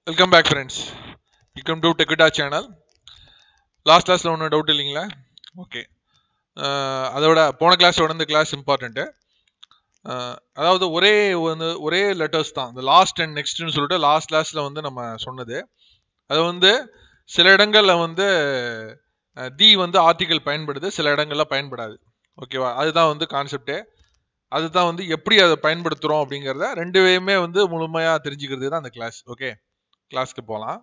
welcome back friends welcome to டெக்குடா channel last கிளாஸில் ஒன்றும் டவுட் இல்லைங்களா ஓகே அதோட போன கிளாஸோட இந்த கிளாஸ் இம்பார்ட்டண்ட்டு அதாவது ஒரே வந்து ஒரே லெட்டர்ஸ் தான் இந்த லாஸ்ட் அண்ட் நெக்ஸ்ட்னு சொல்லிட்டு லாஸ்ட் கிளாஸில் வந்து நம்ம சொன்னது அது வந்து சில இடங்களில் வந்து தி வந்து ஆர்டிக்கல் பயன்படுது சில இடங்களில் பயன்படாது ஓகேவா அதுதான் வந்து கான்செப்டே அதுதான் வந்து எப்படி அதை பயன்படுத்துகிறோம் அப்படிங்கிறத ரெண்டு பேருமே வந்து முழுமையாக தெரிஞ்சுக்கிறது தான் அந்த கிளாஸ் ஓகே கிளாஸ்க்கு போகலாம்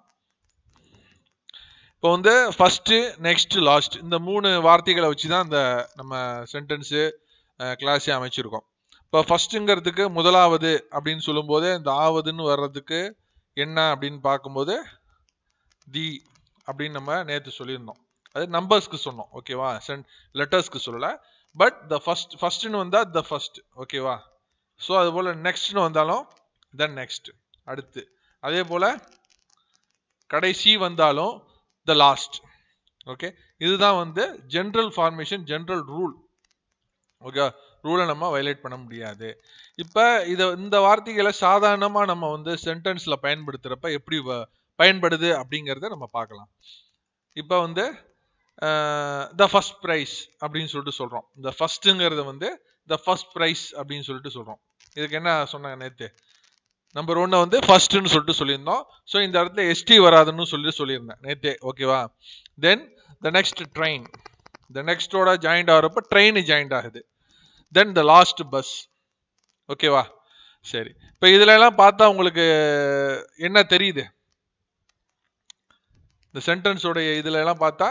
இப்போ வந்து ஃபஸ்ட்டு நெக்ஸ்ட் லாஸ்ட் இந்த மூணு வார்த்தைகளை வச்சு தான் இந்த நம்ம சென்டென்ஸு கிளாஸே அமைச்சிருக்கோம் இப்போ ஃபஸ்ட்டுங்கிறதுக்கு முதலாவது அப்படின்னு சொல்லும்போது இந்த ஆவதுன்னு வர்றதுக்கு என்ன அப்படின்னு பார்க்கும்போது தி அப்படின்னு நம்ம நேற்று சொல்லியிருந்தோம் அது நம்பர்ஸ்க்கு சொன்னோம் ஓகேவா சென் லெட்டர்ஸ்க்கு சொல்லலை பட் த ஃபஸ்ட் ஃபஸ்ட்டுன்னு வந்தால் த ஃபஸ்ட் ஓகேவா ஸோ அது போல் நெக்ஸ்ட்னு வந்தாலும் தென் நெக்ஸ்ட் அடுத்து அதே போல் கடைசி வந்தாலும் த லாஸ்ட் ஓகே இதுதான் வந்து general formation general rule okay ரூலை நம்ம வயலேட் பண்ண முடியாது இப்போ இதை இந்த வார்த்தைகளை சாதாரணமாக நம்ம வந்து சென்டென்ஸில் பயன்படுத்துகிறப்ப எப்படி பயன்படுது அப்படிங்கிறத நம்ம பார்க்கலாம் இப்போ வந்து த ஃபஸ்ட் ப்ரைஸ் அப்படின்னு சொல்லிட்டு சொல்கிறோம் இந்த ஃபஸ்ட்டுங்கிறத வந்து த ஃபஸ்ட் ப்ரைஸ் அப்படின்னு சொல்லிட்டு சொல்கிறோம் இதுக்கு என்ன சொன்னாங்க நேற்று நம்பர் ஒன்னை வந்து ஃபர்ஸ்ட்னு சொல்லிட்டு சொல்லியிருந்தோம் ஸோ இந்த இடத்துல எஸ்டி வராதுன்னு சொல்லி சொல்லியிருந்தேன் நேத்தே ஓகேவா then the next train the நெக்ஸ்டோட ஜாயிண்ட் ஆகிறப்ப ட்ரெயின் ஜாயிண்ட் ஆகுது தென் த லாஸ்ட் பஸ் ஓகேவா சரி இப்போ இதுல எல்லாம் பார்த்தா உங்களுக்கு என்ன தெரியுது இந்த சென்டென்ஸோடைய இதுல எல்லாம் பார்த்தா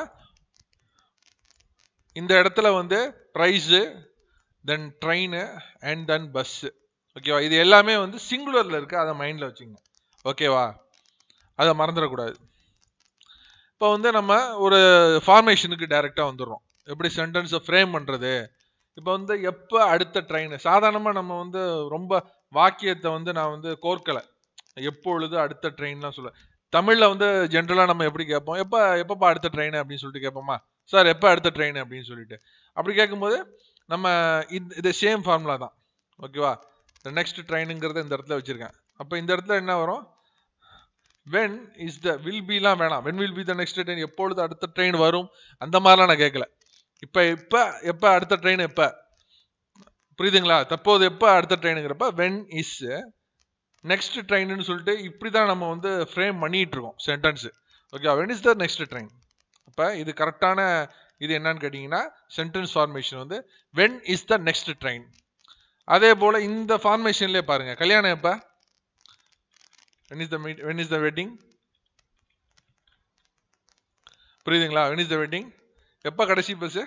இந்த இடத்துல வந்து price then train and then bus ஓகேவா இது எல்லாமே வந்து சிங்குலரில் இருக்குது அதை மைண்டில் வச்சுங்க ஓகேவா அதை மறந்துடக்கூடாது இப்போ வந்து நம்ம ஒரு ஃபார்மேஷனுக்கு டைரெக்டாக வந்துடுறோம் எப்படி சென்டென்ஸை ஃப்ரேம் பண்ணுறது இப்போ வந்து எப்போ அடுத்த ட்ரெயின் சாதாரணமாக நம்ம வந்து ரொம்ப வாக்கியத்தை வந்து நான் வந்து கோர்க்கலை எப்பொழுது அடுத்த ட்ரெயின்லாம் சொல்ல தமிழில் வந்து ஜென்ரலாக நம்ம எப்படி கேட்போம் எப்போ எப்பப்பா அடுத்த ட்ரெயின் அப்படின்னு சொல்லிட்டு கேட்போமா சார் எப்போ அடுத்த ட்ரெயின் அப்படின்னு சொல்லிட்டு அப்படி கேட்கும்போது நம்ம இது சேம் ஃபார்முலா தான் ஓகேவா நெக்ஸ்ட் ட்ரெயினுங்கிறத இந்த இடத்துல வச்சிருக்கேன் அப்போ இந்த இடத்துல என்ன வரும் வென் இஸ் த வில் பிலாம் வேணாம் when will be the next train எப்பொழுது அடுத்த ட்ரெயின் வரும் அந்த மாதிரிலாம் நான் கேட்கல இப்போ இப்போ எப்போ அடுத்த ட்ரெயின் எப்போ புரியுதுங்களா தற்போது எப்போ அடுத்த ட்ரெயினுங்கிறப்ப வென் இஸ் நெக்ஸ்ட் ட்ரெயின்னு சொல்லிட்டு இப்படி தான் நம்ம வந்து ஃப்ரேம் பண்ணிட்டு இருக்கோம் sentence okay when is the next train அப்போ இது கரெக்டான இது என்னன்னு கேட்டிங்கன்னா சென்டென்ஸ் ஃபார்மேஷன் வந்து when is the next train அதே போல இந்த ஃபார்மேஷன்லயே பாருங்க கல்யாணம் எப்ப when is the meet when is the wedding புரியுதுங்களா வென் இஸ் த வெட்டிங் எப்ப கடைசி bus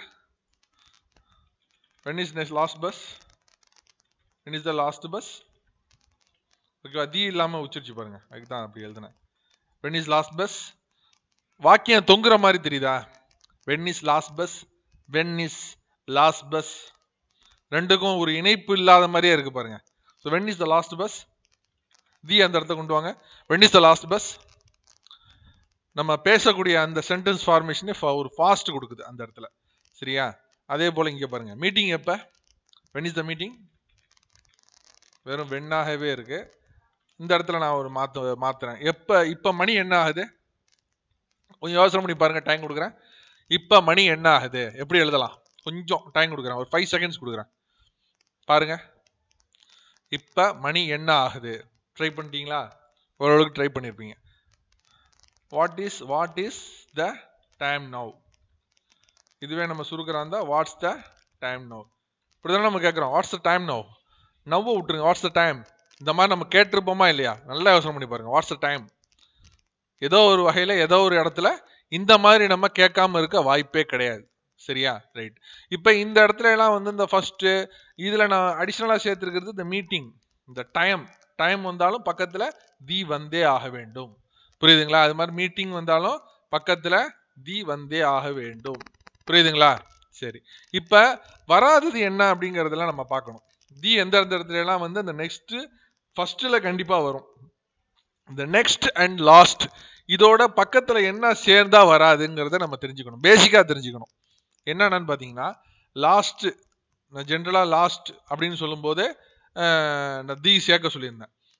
when is next last bus when is the last bus ஓகேவா தி இல்லாம உச்சிருச்சு பாருங்க அதுக்கு தான் அப்படி எழுதுனேன் வென் இஸ் லாஸ்ட் பஸ் வாக்கியம் தொங்குற மாதிரி தெரியுதா when is last bus when is last bus ரெண்டுக்கும் ஒரு இணைப்பு இல்லாத மாதிரியே இருக்கு பாருங்க so when is the last bus the அந்த இடத்த கொண்டு வாங்க when is the last bus நம்ம பேசக்கூடிய அந்த சென்டென்ஸ் ஃபார்மேஷனே ஒரு ஃபாஸ்ட் கொடுக்குது அந்த இடத்துல சரியா அதே போல இங்கே பாருங்க மீட்டிங் எப்போ வென் இஸ் த மீட்டிங் வெறும் வெண்ணாகவே இருக்கு இந்த இடத்துல நான் ஒரு மாற்ற மாத்துறேன் எப்போ இப்போ மணி என்ன ஆகுது கொஞ்சம் யோசனை பண்ணி பாருங்க டைம் கொடுக்குறேன் இப்போ மணி என்ன ஆகுது எப்படி எழுதலாம் கொஞ்சம் டைம் கொடுக்குறேன் ஒரு ஃபைவ் செகண்ட்ஸ் கொடுக்குறேன் பாருங்க இப்போ மணி என்ன ஆகுது ட்ரை பண்ணிட்டீங்களா ஓரளவுக்கு ட்ரை பண்ணியிருப்பீங்க what is what is the time now இதுவே நம்ம சுருக்கிறா இருந்தால் வாட்ஸ் த டைம் நவ் இப்படி தானே நம்ம கேட்குறோம் வாட்ஸ் த டைம் நவ் நவ்வை விட்டுருங்க வாட்ஸ் த டைம் இந்த மாதிரி நம்ம கேட்டிருப்போமா இல்லையா நல்லா யோசனை பண்ணி பாருங்க வாட்ஸ் த டைம் ஏதோ ஒரு வகையில் ஏதோ ஒரு இடத்துல இந்த மாதிரி நம்ம கேட்காம இருக்க வாய்ப்பே கிடையாது சரியா ரைட் இப்போ இந்த இடத்துல எல்லாம் வந்து இந்த ஃபர்ஸ்ட் இதுல நான் அடிஷ்னலாக சேர்த்துருக்கிறது இந்த மீட்டிங் இந்த டைம் டைம் வந்தாலும் பக்கத்துல தி வந்தே ஆக வேண்டும் புரியுதுங்களா அது மாதிரி மீட்டிங் வந்தாலும் பக்கத்துல தி வந்தே ஆக வேண்டும் புரியுதுங்களா சரி இப்ப வராதது என்ன அப்படிங்கறதெல்லாம் நம்ம பார்க்கணும் தி எந்த இடத்துல எல்லாம் வந்து இந்த நெக்ஸ்ட் ஃபர்ஸ்ட்ல கண்டிப்பா வரும் இந்த நெக்ஸ்ட் அண்ட் லாஸ்ட் இதோட பக்கத்துல என்ன சேர்ந்தா வராதுங்கிறத நம்ம தெரிஞ்சுக்கணும் பேசிக்கா தெரிஞ்சுக்கணும் என்னன்னு பார்த்தீங்கன்னா லாஸ்ட் நான் ஜென்ரலாக லாஸ்ட் அப்படின்னு சொல்லும்போது நான் தி சேர்க்க சொல்லியிருந்தேன்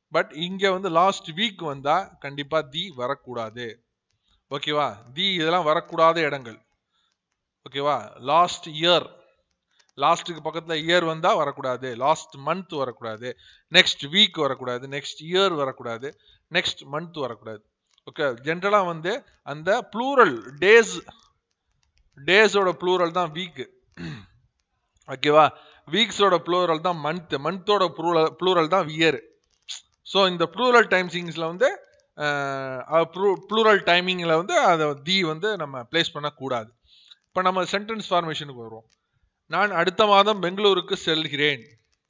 பட் இங்க வந்து லாஸ்ட் வீக் வந்தா கண்டிப்பா தி வரக்கூடாது ஓகேவா தி இதெல்லாம் வரக்கூடாத இடங்கள் ஓகேவா லாஸ்ட் இயர் லாஸ்ட்டுக்கு பக்கத்துல இயர் வந்தா வரக்கூடாது லாஸ்ட் மந்த் வரக்கூடாது நெக்ஸ்ட் வீக் வரக்கூடாது நெக்ஸ்ட் இயர் வரக்கூடாது நெக்ஸ்ட் மந்த் வரக்கூடாது ஓகே ஜென்ரலா வந்து அந்த ப்ளூரல் டேஸ் டேஸோட ப்ளூரல் தான் வீக் ஓகேவா வீக்ஸோட ப்ளூரல் தான் மந்த் மந்தோட ப்ளூரல் ப்ளூரல் தான் இயர் ஸோ இந்த ப்ளூரல் டைம்ஸிங்ஸில் வந்து ப்ளூரல் டைமிங்கில் வந்து அதை தி வந்து நம்ம பிளேஸ் பண்ணக்கூடாது இப்போ நம்ம சென்டென்ஸ் ஃபார்மேஷனுக்கு வருவோம் நான் அடுத்த மாதம் பெங்களூருக்கு செல்கிறேன்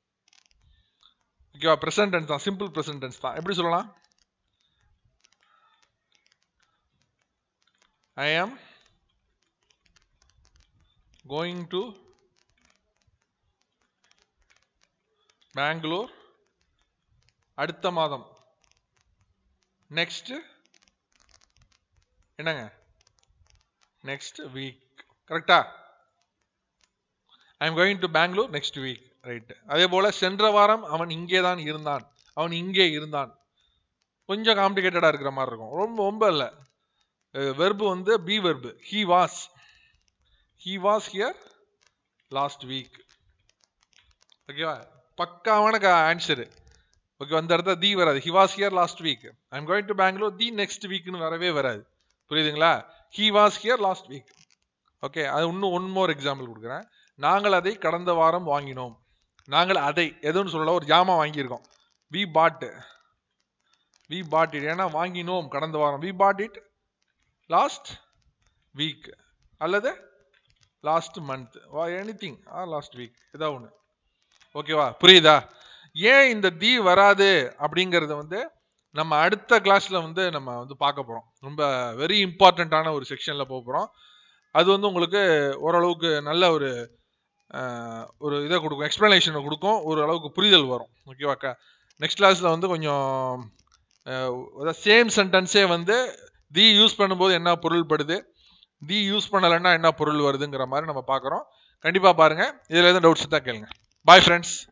ஓகேவா ப்ரெசன்ட் டென்ஸ் தான் சிம்பிள் ப்ரெசன்ட் டென்ஸ் தான் எப்படி சொல்லலாம் ஐ ஆம் கோயிங் டு பெங்களூர் அடுத்த மாதம் நெக்ஸ்ட் என்னங்க நெக்ஸ்ட் வீக் கரெக்டா I am going to Bangalore next week right அதே போல சென்ற வாரம் அவன் இங்கே தான் இருந்தான் அவன் இங்கே இருந்தான் கொஞ்சம் காம்ப்ளிகேட்டடா இருக்கிற மாதிரி இருக்கும் ரொம்ப ரொம்ப இல்லை வெர்பு வந்து be verb he was he was here last week ஓகேவா பக்காவான ஆன்சரு ஓகே அந்த இடத்துல தி வராது he was here last week I am going to Bangalore the next வீக்னு வரவே வராது புரியுதுங்களா he was here last week okay அது இன்னும் ஒன் மோர் எக்ஸாம்பிள் கொடுக்குறேன் நாங்கள் அதை கடந்த வாரம் வாங்கினோம் நாங்கள் அதை எதுன்னு சொல்லல ஒரு ஜாமா வாங்கியிருக்கோம் we bought we bought it ஏன்னா வாங்கினோம் கடந்த வாரம் we bought it last week அல்லது last month anything last week ஏதாவது ஒன்று ஓகேவா புரியுதா ஏன் இந்த தி வராது அப்படிங்கறத வந்து நம்ம அடுத்த கிளாஸ்ல வந்து நம்ம வந்து பார்க்க போறோம் ரொம்ப வெரி இம்பார்ட்டண்ட்டான ஒரு செக்ஷன்ல போக போறோம் அது வந்து உங்களுக்கு ஓரளவுக்கு நல்ல ஒரு அஹ், ஒரு இதை கொடுக்கும் எக்ஸ்பிளனேஷனை கொடுக்கும் ஒரு அளவுக்கு புரிதல் வரும் ஓகேவாக்கா நெக்ஸ்ட் கிளாஸ்ல வந்து கொஞ்சம் சேம் சென்டென்ஸே வந்து தி யூஸ் பண்ணும்போது என்ன பொருள் படுது தி யூஸ் பண்ணலைன்னா என்ன பொருள் வருதுங்கிற மாதிரி நம்ம பார்க்குறோம் கண்டிப்பாக பாருங்க இதில் எதுவும் டவுட்ஸ் தான் கேளுங்க பாய் ஃப்ரெண்ட்ஸ்